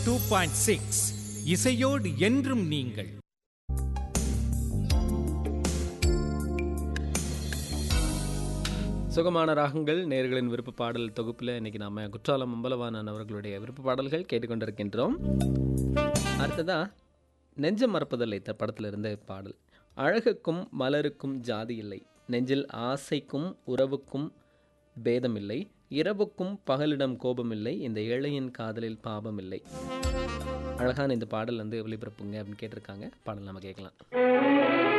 two point six இசையோடு என்றும் நீங்கள் சுகமான ராகங்கள் நேர்களின் விருப்ப பாடல் தொகுப்பில் இன்னைக்கு நாம குற்றாலம் அம்பலவாணன் அவர்களுடைய விருப்ப பாடல்கள் கேட்டுக்கொண்டிருக்கின்றோம் அடுத்ததா நெஞ்சம் மறப்பதில்லை த படத்தில் இருந்த பாடல் அழகுக்கும் மலருக்கும் ஜாதி இல்லை நெஞ்சில் ஆசைக்கும் உறவுக்கும் பேதமில்லை இரவுக்கும் பகலிடம் கோபமில்லை இந்த ஏழையின் காதலில் பாபமில்லை அழகான இந்த பாடல் வந்து ஒளிபரப்புங்க அப்படின்னு கேட்டிருக்காங்க பாடல் நம்ம கேட்கலாம்